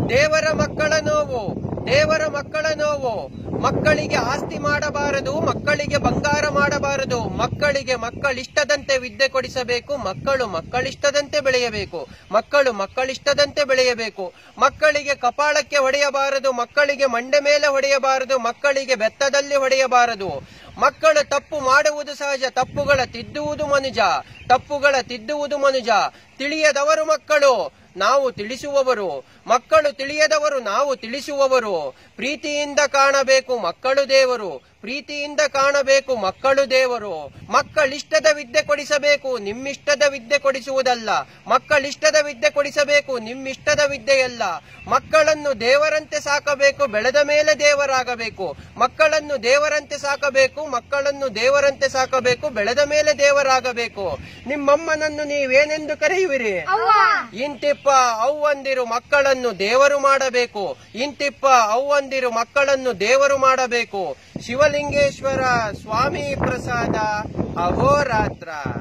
ದೇವರ ಮಕ್ಕಳ ನೋವು ದೇವರ ಮಕ್ಕಳ ನೋವು ಮಕ್ಕಳಿಗೆ ಆಸ್ತಿ ಮಾಡಬಾರದು ಮಕ್ಕಳಿಗೆ ಬಂಗಾರ ಮಾಡಬಾರದು ಮಕ್ಕಳಿಗೆ ಮಕ್ಕಳಿಷ್ಟದಂತೆ ವಿದ್ಯೆ ಕೊಡಿಸಬೇಕು ಮಕ್ಕಳು ಮಕ್ಕಳಿಷ್ಟದಂತೆ ಬೆಳೆಯಬೇಕು ಮಕ್ಕಳು ಮಕ್ಕಳಿಷ್ಟದಂತೆ ಬೆಳೆಯಬೇಕು ಮಕ್ಕಳಿಗೆ ಕಪಾಳಕ್ಕೆ ಹೊಡೆಯಬಾರದು ಮಕ್ಕಳಿಗೆ ಮಂಡೆ ಮೇಲೆ ಹೊಡೆಯಬಾರದು ಮಕ್ಕಳಿಗೆ ಬೆತ್ತದಲ್ಲಿ ಹೊಡೆಯಬಾರದು ಮಕ್ಕಳು ತಪ್ಪು ಮಾಡುವುದು ಸಹಜ ತಪ್ಪುಗಳ ತಿದ್ದುವುದು ಮನುಜ ತಪ್ಪುಗಳ ತಿದ್ದುವುದು ಮನುಜ ತಿಳಿಯದವರು ಮಕ್ಕಳು ನಾವು ತಿಳಿಸುವವರು ಮಕ್ಕಳು ತಿಳಿಯದವರು ನಾವು ತಿಳಿಸುವವರು ಪ್ರೀತಿಯಿಂದ ಕಾಣಬೇಕು ಮಕ್ಕಳು ದೇವರು ಪ್ರೀತಿಯಿಂದ ಕಾಣಬೇಕು ಮಕ್ಕಳು ದೇವರು ಮಕ್ಕಳಿಷ್ಟದ ವಿದ್ಯೆ ಕೊಡಿಸಬೇಕು ನಿಮ್ಮಿಷ್ಟದ ವಿದ್ಯೆ ಕೊಡಿಸುವುದಲ್ಲ ಮಕ್ಕಳಿಷ್ಟದ ವಿದ್ಯೆ ಕೊಡಿಸಬೇಕು ನಿಮ್ಮಿಷ್ಟದ ವಿದ್ಯೆಯಲ್ಲ ಮಕ್ಕಳನ್ನು ದೇವರಂತೆ ಸಾಕಬೇಕು ಬೆಳೆದ ಮೇಲೆ ದೇವರಾಗಬೇಕು ಮಕ್ಕಳನ್ನು ದೇವರಂತೆ ಸಾಕಬೇಕು ಮಕ್ಕಳನ್ನು ದೇವರಂತೆ ಸಾಕಬೇಕು ಬೆಳೆದ ಮೇಲೆ ದೇವರಾಗಬೇಕು ನಿಮ್ಮಮ್ಮನನ್ನು ನೀವೇನೆಂದು ಕರೆಯುವಿರಿ ಇಂತಿಪ್ಪ ಅವ್ವಂದಿರು ಮಕ್ಕಳನ್ನು ದೇವರು ಮಾಡಬೇಕು ಇಂತಿಪ್ಪ ಅವ್ವಂದಿರು ಮಕ್ಕಳನ್ನು ದೇವರು ಮಾಡಬೇಕು ಶಿವಲಿಂಗೇಶ್ವರ ಸ್ವಾಮಿ ಪ್ರಸಾದ ಅಹೋರಾತ್ರ